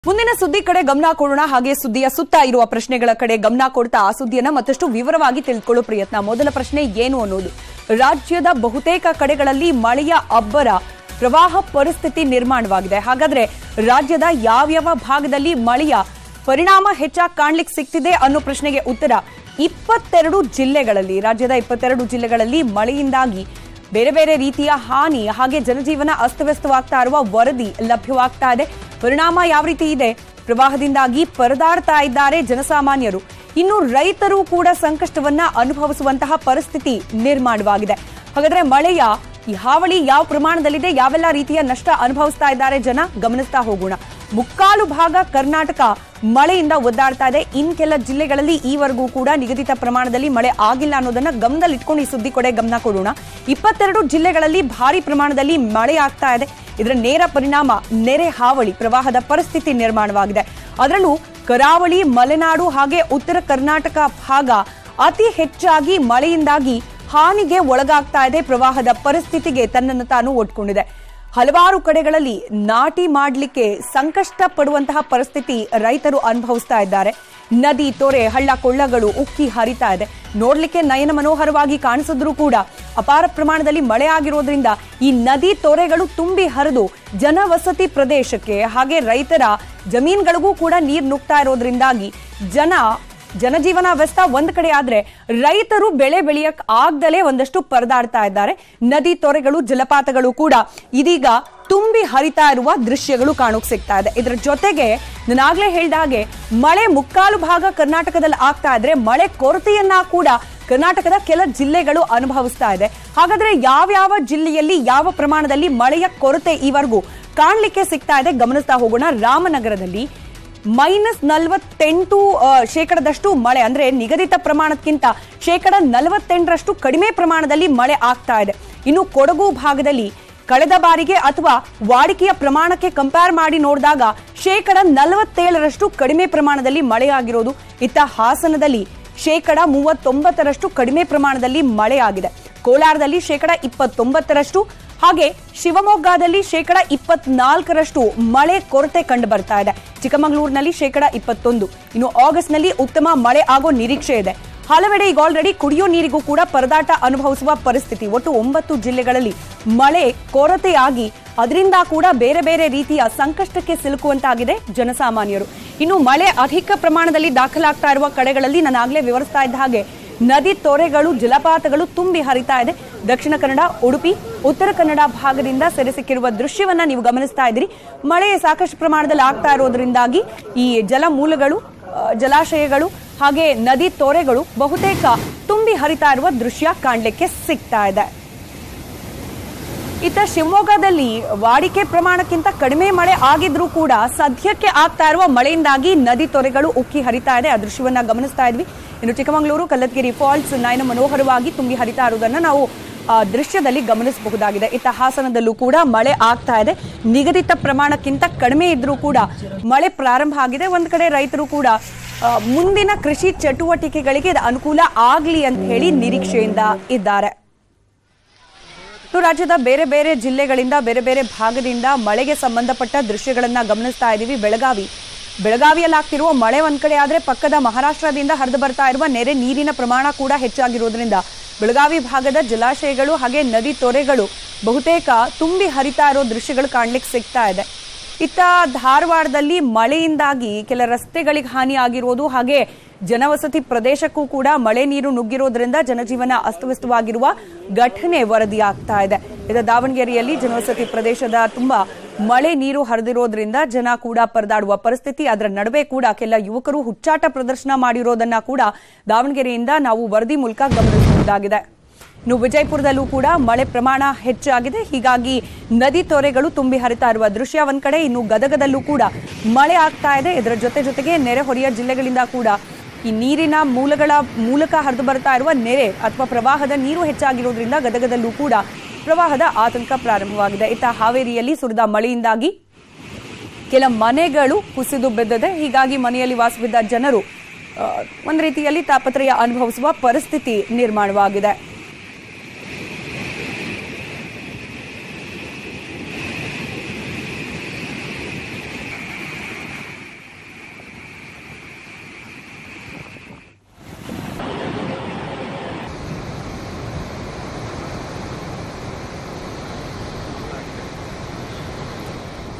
ಮುಂದಿನ ಸುದ್ದಿ ಕಡೆ ಗಮನ ಕೊಡೋಣ ಹಾಗೆ ಸುದ್ದಿಯ ಸುತ್ತ ಇರುವ ಪ್ರಶ್ನೆಗಳ ಕಡೆ ಗಮನ ಕೊಡ್ತಾ ಆ ಸುದ್ದಿಯನ್ನ ಮತ್ತಷ್ಟು ವಿವರವಾಗಿ ತಿಳಿದುಕೊಳ್ಳೋ ಪ್ರಯತ್ನ ಮೊದಲ ಪ್ರಶ್ನೆ ಏನು ಅನ್ನೋದು ರಾಜ್ಯದ ಬಹುತೇಕ ಕಡೆಗಳಲ್ಲಿ ಮಳೆಯ ಅಬ್ಬರ ಪ್ರವಾಹ ಪರಿಸ್ಥಿತಿ ನಿರ್ಮಾಣವಾಗಿದೆ ಹಾಗಾದ್ರೆ ರಾಜ್ಯದ ಯಾವ್ಯಾವ ಭಾಗದಲ್ಲಿ ಮಳೆಯ ಪರಿಣಾಮ ಹೆಚ್ಚಾಗಿ ಕಾಣ್ಲಿಕ್ಕೆ ಸಿಗ್ತಿದೆ ಅನ್ನೋ ಪ್ರಶ್ನೆಗೆ ಉತ್ತರ ಇಪ್ಪತ್ತೆರಡು ಜಿಲ್ಲೆಗಳಲ್ಲಿ ರಾಜ್ಯದ ಇಪ್ಪತ್ತೆರಡು ಜಿಲ್ಲೆಗಳಲ್ಲಿ ಮಳೆಯಿಂದಾಗಿ ಬೇರೆ ಬೇರೆ ರೀತಿಯ ಹಾನಿ ಹಾಗೆ ಜನಜೀವನ ಅಸ್ತವ್ಯಸ್ತವಾಗ್ತಾ ಇರುವ ವರದಿ ಲಭ್ಯವಾಗ್ತಾ ಇದೆ ಪರಿಣಾಮ ಯಾವ ರೀತಿ ಇದೆ ಪ್ರವಾಹದಿಂದಾಗಿ ಪರದಾಡ್ತಾ ಇದ್ದಾರೆ ಜನಸಾಮಾನ್ಯರು ಇನ್ನು ರೈತರು ಕೂಡ ಸಂಕಷ್ಟವನ್ನ ಅನುಭವಿಸುವಂತಹ ಪರಿಸ್ಥಿತಿ ನಿರ್ಮಾಣವಾಗಿದೆ ಹಾಗಾದ್ರೆ ಮಳೆಯ ಈ ಹಾವಳಿ ಯಾವ ಪ್ರಮಾಣದಲ್ಲಿದೆ ಯಾವೆಲ್ಲ ರೀತಿಯ ನಷ್ಟ ಅನುಭವಿಸ್ತಾ ಇದ್ದಾರೆ ಜನ ಗಮನಿಸ್ತಾ ಹೋಗೋಣ ಮುಕ್ಕಾಲು ಭಾಗ ಕರ್ನಾಟಕ ಮಳೆಯಿಂದ ಒದ್ದಾಡ್ತಾ ಇದೆ ಇನ್ ಕೆಲ ಜಿಲ್ಲೆಗಳಲ್ಲಿ ಈವರೆಗೂ ಕೂಡ ನಿಗದಿತ ಪ್ರಮಾಣದಲ್ಲಿ ಮಳೆ ಆಗಿಲ್ಲ ಅನ್ನೋದನ್ನ ಗಮನದಲ್ಲಿಟ್ಕೊಂಡು ಈ ಸುದ್ದಿ ಕಡೆ ಗಮನ ಕೊಡೋಣ ಇಪ್ಪತ್ತೆರಡು ಜಿಲ್ಲೆಗಳಲ್ಲಿ ಭಾರಿ ಪ್ರಮಾಣದಲ್ಲಿ ಮಳೆ ಆಗ್ತಾ ಇದೆ ಇದರ ನೇರ ಪರಿಣಾಮ ನೆರೆ ಹಾವಳಿ ಪ್ರವಾಹದ ಪರಿಸ್ಥಿತಿ ನಿರ್ಮಾಣವಾಗಿದೆ ಅದರಲ್ಲೂ ಕರಾವಳಿ ಮಲೆನಾಡು ಹಾಗೆ ಉತ್ತರ ಕರ್ನಾಟಕ ಭಾಗ ಅತಿ ಹೆಚ್ಚಾಗಿ ಮಳೆಯಿಂದಾಗಿ ಹಾನಿಗೆ ಒಳಗಾಗ್ತಾ ಇದೆ ಪ್ರವಾಹದ ಪರಿಸ್ಥಿತಿಗೆ ತನ್ನನ್ನು ತಾನು ಒಡ್ಕೊಂಡಿದೆ ಹಲವಾರು ಕಡೆಗಳಲ್ಲಿ ನಾಟಿ ಮಾಡಲಿಕ್ಕೆ ಸಂಕಷ್ಟ ಪಡುವಂತಹ ಪರಿಸ್ಥಿತಿ ರೈತರು ಅನುಭವಿಸ್ತಾ ಇದ್ದಾರೆ ನದಿ ತೊರೆ ಹಳ್ಳ ಕೊಳ್ಳಗಳು ಉಕ್ಕಿ ಹರಿತಾ ಇದೆ ನೋಡ್ಲಿಕ್ಕೆ ನಯನ ಮನೋಹರವಾಗಿ ಕಾಣಿಸಿದ್ರು ಕೂಡ ಅಪಾರ ಪ್ರಮಾಣದಲ್ಲಿ ಮಳೆ ಆಗಿರೋದ್ರಿಂದ ಈ ನದಿ ತೊರೆಗಳು ತುಂಬಿ ಹರಿದು ಜನವಸತಿ ಪ್ರದೇಶಕ್ಕೆ ಹಾಗೆ ರೈತರ ಜಮೀನುಗಳಿಗೂ ಕೂಡ ನೀರು ನುಗ್ತಾ ಇರೋದ್ರಿಂದಾಗಿ ಜನ ಜನಜೀವನ ವ್ಯಸ್ತ ಒಂದ್ ಕಡೆ ಆದ್ರೆ ರೈತರು ಬೆಳೆ ಬೆಳೆಯಕ್ ಆಗ್ದಲೇ ಒಂದಷ್ಟು ಪರದಾಡ್ತಾ ಇದ್ದಾರೆ ನದಿ ತೊರೆಗಳು ಜಲಪಾತಗಳು ಕೂಡ ಇದೀಗ ತುಂಬಿ ಹರಿತಾ ಇರುವ ದೃಶ್ಯಗಳು ಕಾಣೋಕ್ ಸಿಗ್ತಾ ಇದೆ ಇದರ ಜೊತೆಗೆ ನಾನಾಗ್ಲೇ ಹೇಳ್ದ ಹಾಗೆ ಮಳೆ ಮುಕ್ಕಾಲು ಭಾಗ ಕರ್ನಾಟಕದಲ್ಲಿ ಆಗ್ತಾ ಇದ್ರೆ ಮಳೆ ಕೊರತೆಯನ್ನ ಕೂಡ ಕರ್ನಾಟಕದ ಕೆಲ ಜಿಲ್ಲೆಗಳು ಅನುಭವಿಸ್ತಾ ಇದೆ ಹಾಗಾದ್ರೆ ಯಾವ್ಯಾವ ಜಿಲ್ಲೆಯಲ್ಲಿ ಯಾವ ಪ್ರಮಾಣದಲ್ಲಿ ಮಳೆಯ ಕೊರತೆ ಈವರೆಗೂ ಕಾಣ್ಲಿಕ್ಕೆ ಸಿಗ್ತಾ ಇದೆ ಗಮನಿಸ್ತಾ ಹೋಗೋಣ ರಾಮನಗರದಲ್ಲಿ ಮೈನಸ್ ನಲವತ್ತೆಂಟು ಶೇಕಡದಷ್ಟು ಮಳೆ ಅಂದ್ರೆ ನಿಗದಿತ ಪ್ರಮಾಣಕ್ಕಿಂತ ಶೇಕಡ ನಲವತ್ತೆಂಟರಷ್ಟು ಕಡಿಮೆ ಪ್ರಮಾಣದಲ್ಲಿ ಮಳೆ ಆಗ್ತಾ ಇದೆ ಇನ್ನು ಕೊಡಗು ಭಾಗದಲ್ಲಿ ಕಳೆದ ಬಾರಿಗೆ ಅಥವಾ ವಾಡಿಕೆಯ ಪ್ರಮಾಣಕ್ಕೆ ಕಂಪೇರ್ ಮಾಡಿ ನೋಡಿದಾಗ ಶೇಕಡ ನಲವತ್ತೇಳರಷ್ಟು ಕಡಿಮೆ ಪ್ರಮಾಣದಲ್ಲಿ ಮಳೆಯಾಗಿರೋದು ಇತ್ತ ಹಾಸನದಲ್ಲಿ ಶೇಕಡ ಮೂವತ್ತೊಂಬತ್ತರಷ್ಟು ಕಡಿಮೆ ಪ್ರಮಾಣದಲ್ಲಿ ಮಳೆಯಾಗಿದೆ ಕೋಲಾರದಲ್ಲಿ ಶೇಕಡ ಇಪ್ಪತ್ತೊಂಬತ್ತರಷ್ಟು ಹಾಗೆ ಶಿವಮೊಗ್ಗದಲ್ಲಿ ಶೇಕಡ ಇಪ್ಪತ್ನಾಲ್ಕರಷ್ಟು ಮಳೆ ಕೊರತೆ ಕಂಡು ಬರ್ತಾ ಇದೆ ಚಿಕ್ಕಮಗಳೂರಿನಲ್ಲಿ ಶೇಕಡ ಇಪ್ಪತ್ತೊಂದು ಇನ್ನು ಆಗಸ್ಟ್ನಲ್ಲಿ ಉತ್ತಮ ಮಳೆ ಆಗೋ ನಿರೀಕ್ಷೆ ಇದೆ ಹಲವೆಡೆ ಈಗ ಆಲ್ರೆಡಿ ಕುಡಿಯೋ ನೀರಿಗೂ ಕೂಡ ಪರದಾಟ ಅನುಭವಿಸುವ ಪರಿಸ್ಥಿತಿ ಒಟ್ಟು ಒಂಬತ್ತು ಜಿಲ್ಲೆಗಳಲ್ಲಿ ಮಳೆ ಕೊರತೆಯಾಗಿ ಅದರಿಂದ ಕೂಡ ಬೇರೆ ಬೇರೆ ರೀತಿಯ ಸಂಕಷ್ಟಕ್ಕೆ ಸಿಲುಕುವಂತಾಗಿದೆ ಜನಸಾಮಾನ್ಯರು ಇನ್ನು ಮಳೆ ಅಧಿಕ ಪ್ರಮಾಣದಲ್ಲಿ ದಾಖಲಾಗ್ತಾ ಇರುವ ಕಡೆಗಳಲ್ಲಿ ನಾನು ಆಗ್ಲೇ ವಿವರಿಸ್ತಾ ಇದ್ದ ಹಾಗೆ ನದಿ ತೊರೆಗಳು ಜಲಪಾತಗಳು ತುಂಬಿ ಹರಿತಾ ಇದೆ ದಕ್ಷಿಣ ಕನ್ನಡ ಉಡುಪಿ ಉತ್ತರ ಕನ್ನಡ ಭಾಗದಿಂದ ಸೆರೆ ಸಿಕ್ಕಿರುವ ದೃಶ್ಯವನ್ನ ನೀವು ಗಮನಿಸ್ತಾ ಇದ್ದೀರಿ ಮಳೆ ಸಾಕಷ್ಟು ಪ್ರಮಾಣದಲ್ಲಿ ಆಗ್ತಾ ಇರೋದ್ರಿಂದಾಗಿ ಈ ಜಲ ಮೂಲಗಳು ಆ, ಜಲಾಶಯಗಳು ಹಾಗೆ ನದಿ ತೊರೆಗಳು ಬಹುತೇಕ ತುಂಬಿ ಹರಿತಾ ಇರುವ ದೃಶ್ಯ ಕಾಣಲಿಕ್ಕೆ ಸಿಗ್ತಾ ಇದೆ ಇತ್ತ ಶಿವಮೊಗ್ಗದಲ್ಲಿ ವಾಡಿಕೆ ಪ್ರಮಾಣಕ್ಕಿಂತ ಕಡಿಮೆ ಮಳೆ ಆಗಿದ್ರೂ ಕೂಡ ಸದ್ಯಕ್ಕೆ ಆಗ್ತಾ ಇರುವ ಮಳೆಯಿಂದಾಗಿ ನದಿ ತೊರೆಗಳು ಉಕ್ಕಿ ಹರಿತಾ ಇದೆ ಆ ದೃಶ್ಯವನ್ನ ಗಮನಿಸ್ತಾ ಇದ್ವಿ ಇನ್ನು ಚಿಕ್ಕಮಗಳೂರು ಕಲ್ಲತ್ಗಿರಿ ಫಾಲ್ಸ್ ನಯನ ಮನೋಹರವಾಗಿ ತುಂಬಿ ಹರಿತಾ ಇರುವುದನ್ನ ನಾವು ಆ, ದೃಶ್ಯದಲ್ಲಿ ಗಮನಿಸಬಹುದಾಗಿದೆ ಇತ್ತ ಹಾಸನದಲ್ಲೂ ಕೂಡ ಮಳೆ ಆಗ್ತಾ ಇದೆ ನಿಗದಿತ ಪ್ರಮಾಣಕ್ಕಿಂತ ಕಡಿಮೆ ಇದ್ರೂ ಕೂಡ ಮಳೆ ಪ್ರಾರಂಭ ಆಗಿದೆ ಒಂದ್ ಕಡೆ ರೈತರು ಕೂಡ ಆ, ಮುಂದಿನ ಕೃಷಿ ಚಟುವಟಿಕೆಗಳಿಗೆ ಇದು ಅನುಕೂಲ ಆಗ್ಲಿ ಅಂತ ಹೇಳಿ ನಿರೀಕ್ಷೆಯಿಂದ ಇದ್ದಾರೆ ಇನ್ನು ರಾಜ್ಯದ ಬೇರೆ ಬೇರೆ ಜಿಲ್ಲೆಗಳಿಂದ ಬೇರೆ ಬೇರೆ ಭಾಗದಿಂದ ಮಳೆಗೆ ಸಂಬಂಧಪಟ್ಟ ದೃಶ್ಯಗಳನ್ನ ಗಮನಿಸ್ತಾ ಇದ್ದೀವಿ ಬೆಳಗಾವಿ ಬೆಳಗಾವಿಯಲ್ಲಿ ಆಗ್ತಿರುವ ಮಳೆ ಒಂದ್ ಕಡೆ ಆದ್ರೆ ಪಕ್ಕದ ಮಹಾರಾಷ್ಟ್ರದಿಂದ ಹರಿದು ಬರ್ತಾ ಇರುವ ನೆರೆ ನೀರಿನ ಪ್ರಮಾಣ ಕೂಡ ಹೆಚ್ಚಾಗಿರೋದ್ರಿಂದ ಬೆಳಗಾವಿ ಭಾಗದ ಜಲಾಶಯಗಳು ಹಾಗೆ ನದಿ ತೊರೆಗಳು ಬಹುತೇಕ ತುಂಬಿ ಹರಿತಾ ಇರೋ ದೃಶ್ಯಗಳು ಕಾಣ್ಲಿಕ್ಕೆ ಸಿಗ್ತಾ ಇದೆ ಇತ್ತ ಧಾರವಾಡದಲ್ಲಿ ಮಳೆಯಿಂದಾಗಿ ಕೆಲ ರಸ್ತೆಗಳಿಗೆ ಹಾನಿ ಆಗಿರೋದು ಹಾಗೆ ಜನವಸತಿ ಪ್ರದೇಶಕ್ಕೂ ಕೂಡ ಮಳೆ ನೀರು ನುಗ್ಗಿರೋದ್ರಿಂದ ಜನಜೀವನ ಅಸ್ತವ್ಯಸ್ತವಾಗಿರುವ ಘಟನೆ ವರದಿಯಾಗ್ತಾ ಇದೆ ಇದ ದಾವಣಗೆರೆಯಲ್ಲಿ ಜನವಸತಿ ಪ್ರದೇಶದ ತುಂಬಾ ಮಳೆ ನೀರು ಹರಿದಿರೋದ್ರಿಂದ ಜನ ಕೂಡ ಪರದಾಡುವ ಪರಿಸ್ಥಿತಿ ಅದರ ನಡುವೆ ಕೂಡ ಕೆಲ ಯುವಕರು ಹುಚ್ಚಾಟ ಪ್ರದರ್ಶನ ಮಾಡಿರೋದನ್ನ ಕೂಡ ದಾವಣಗೆರೆಯಿಂದ ನಾವು ವರದಿ ಮೂಲಕ ಗಮನಿಸಬಹುದಾಗಿದೆ ಇನ್ನು ವಿಜಯಪುರದಲ್ಲೂ ಕೂಡ ಮಳೆ ಪ್ರಮಾಣ ಹೆಚ್ಚಾಗಿದೆ ಹೀಗಾಗಿ ನದಿ ತೊರೆಗಳು ತುಂಬಿ ಹರಿತಾ ಇರುವ ದೃಶ್ಯ ಒಂದ್ ಕಡೆ ಇನ್ನು ಗದಗದಲ್ಲೂ ಕೂಡ ಮಳೆ ಆಗ್ತಾ ಇದೆ ಇದರ ಜೊತೆ ಜೊತೆಗೆ ನೆರೆಹೊರೆಯ ಜಿಲ್ಲೆಗಳಿಂದ ಕೂಡ ಈ ನೀರಿನ ಮೂಲಗಳ ಮೂಲಕ ಹರಿದು ಬರ್ತಾ ಇರುವ ನೆರೆ ಅಥವಾ ಪ್ರವಾಹದ ನೀರು ಹೆಚ್ಚಾಗಿರೋದ್ರಿಂದ ಗದಗದಲ್ಲೂ ಕೂಡ ಪ್ರವಾಹದ ಆತಂಕ ಪ್ರಾರಂಭವಾಗಿದೆ ಇತ್ತ ಹಾವೇರಿಯಲ್ಲಿ ಸುರಿದ ಮಳೆಯಿಂದಾಗಿ ಕೆಲ ಮನೆಗಳು ಕುಸಿದು ಬಿದ್ದಿದೆ ಹೀಗಾಗಿ ಮನೆಯಲ್ಲಿ ವಾಸವಿದ್ದ ಜನರು ಆ, ಒಂದು ರೀತಿಯಲ್ಲಿ ತಾಪತ್ರಯ ಅನುಭವಿಸುವ ಪರಿಸ್ಥಿತಿ ನಿರ್ಮಾಣವಾಗಿದೆ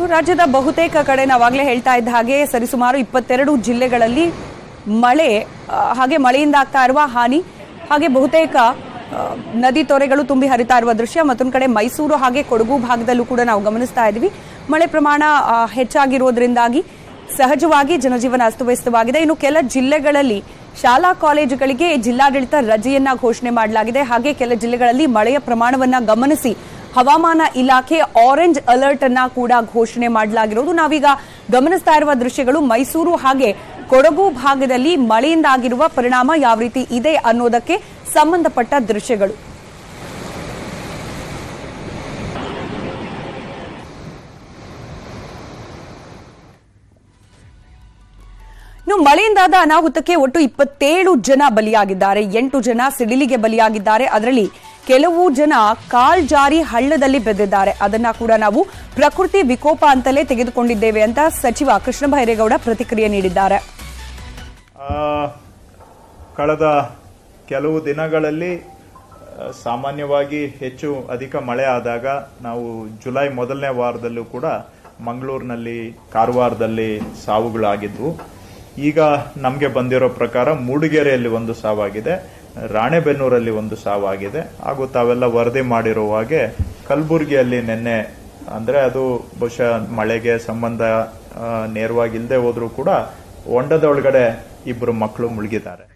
ರಾಜ್ಯದ ಬಹುತೇಕ ಕಡೆ ನಾವಾಗಲೇ ಹೇಳ್ತಾ ಇದ್ದ ಹಾಗೆ ಸರಿಸುಮಾರು ಇಪ್ಪತ್ತೆರಡು ಜಿಲ್ಲೆಗಳಲ್ಲಿ ಮಳೆ ಆ, ಹಾಗೆ ಮಳೆಯಿಂದ ಆಗ್ತಾ ಇರುವ ಹಾನಿ ಹಾಗೆ ಬಹುತೇಕ ಆ, ನದಿ ತೊರೆಗಳು ತುಂಬಿ ಹರಿತಾ ಇರುವ ದೃಶ್ಯ ಮತ್ತೊಂದು ಕಡೆ ಮೈಸೂರು ಹಾಗೆ ಕೊಡಗು ಭಾಗದಲ್ಲೂ ಕೂಡ ನಾವು ಗಮನಿಸ್ತಾ ಇದ್ದೀವಿ ಮಳೆ ಪ್ರಮಾಣ ಆ, ಹೆಚ್ಚಾಗಿರೋದ್ರಿಂದಾಗಿ ಸಹಜವಾಗಿ ಜನಜೀವನ ಅಸ್ತವ್ಯಸ್ತವಾಗಿದೆ ಇನ್ನು ಕೆಲ ಜಿಲ್ಲೆಗಳಲ್ಲಿ ಶಾಲಾ ಕಾಲೇಜುಗಳಿಗೆ ಜಿಲ್ಲಾಡಳಿತ ರಜೆಯನ್ನ ಘೋಷಣೆ ಮಾಡಲಾಗಿದೆ ಹಾಗೆ ಕೆಲ ಜಿಲ್ಲೆಗಳಲ್ಲಿ ಮಳೆಯ ಪ್ರಮಾಣವನ್ನ ಗಮನಿಸಿ ಹವಾಮಾನ ಇಲಾಖೆ ಆರೆಂಜ್ ಅಲರ್ಟ್ ಅನ್ನ ಕೂಡ ಘೋಷಣೆ ಮಾಡಲಾಗಿರೋದು ನಾವೀಗ ಗಮನಿಸ್ತಾ ಇರುವ ದೃಶ್ಯಗಳು ಮೈಸೂರು ಹಾಗೆ ಕೊಡಗು ಭಾಗದಲ್ಲಿ ಮಳೆಯಿಂದ ಆಗಿರುವ ಪರಿಣಾಮ ಯಾವ ರೀತಿ ಇದೆ ಅನ್ನೋದಕ್ಕೆ ಸಂಬಂಧಪಟ್ಟ ದೃಶ್ಯಗಳು ಇನ್ನು ಮಳೆಯಿಂದಾದ ಅನಾಹುತಕ್ಕೆ ಒಟ್ಟು ಇಪ್ಪತ್ತೇಳು ಜನ ಬಲಿಯಾಗಿದ್ದಾರೆ ಎಂಟು ಜನ ಸಿಡಿಲಿಗೆ ಬಲಿಯಾಗಿದ್ದಾರೆ ಅದರಲ್ಲಿ ಕೆಲವು ಜನ ಕಾಲ್ ಜಾರಿ ಹಳ್ಳದಲ್ಲಿ ಬೆದ್ದಿದ್ದಾರೆ ಅದನ್ನ ಕೂಡ ನಾವು ಪ್ರಕೃತಿ ವಿಕೋಪ ಅಂತಲೇ ತೆಗೆದುಕೊಂಡಿದ್ದೇವೆ ಅಂತ ಸಚಿವ ಕೃಷ್ಣ ಬೈರೇಗೌಡ ಪ್ರತಿಕ್ರಿಯೆ ನೀಡಿದ್ದಾರೆ ಆ, ಕಳೆದ ಕೆಲವು ದಿನಗಳಲ್ಲಿ ಆ, ಸಾಮಾನ್ಯವಾಗಿ ಹೆಚ್ಚು ಅಧಿಕ ಮಳೆ ಆದಾಗ ನಾವು ಜುಲೈ ಮೊದಲನೇ ವಾರದಲ್ಲೂ ಕೂಡ ಮಂಗಳೂರಿನಲ್ಲಿ ಕಾರವಾರದಲ್ಲಿ ಸಾವುಗಳಾಗಿದ್ವು ಈಗ ನಮಗೆ ಬಂದಿರೋ ಪ್ರಕಾರ ಮೂಡಿಗೆರೆಯಲ್ಲಿ ಒಂದು ಸಾವಾಗಿದೆ ರಾಣೆಬೆನ್ನೂರಲ್ಲಿ ಒಂದು ಸಾವಾಗಿದೆ ಹಾಗೂ ತಾವೆಲ್ಲ ವರದಿ ಮಾಡಿರುವ ಹಾಗೆ ಕಲಬುರಗಿಯಲ್ಲಿ ನಿನ್ನೆ ಅಂದ್ರೆ ಅದು ಬಹುಶಃ ಮಳೆಗೆ ಸಂಬಂಧ ಆ, ನೇರವಾಗಿ ಇಲ್ಲದೆ ಹೋದ್ರೂ ಕೂಡ ಹೊಂಡದ ಒಳಗಡೆ ಇಬ್ಬರು ಮಕ್ಕಳು ಮುಳುಗಿದ್ದಾರೆ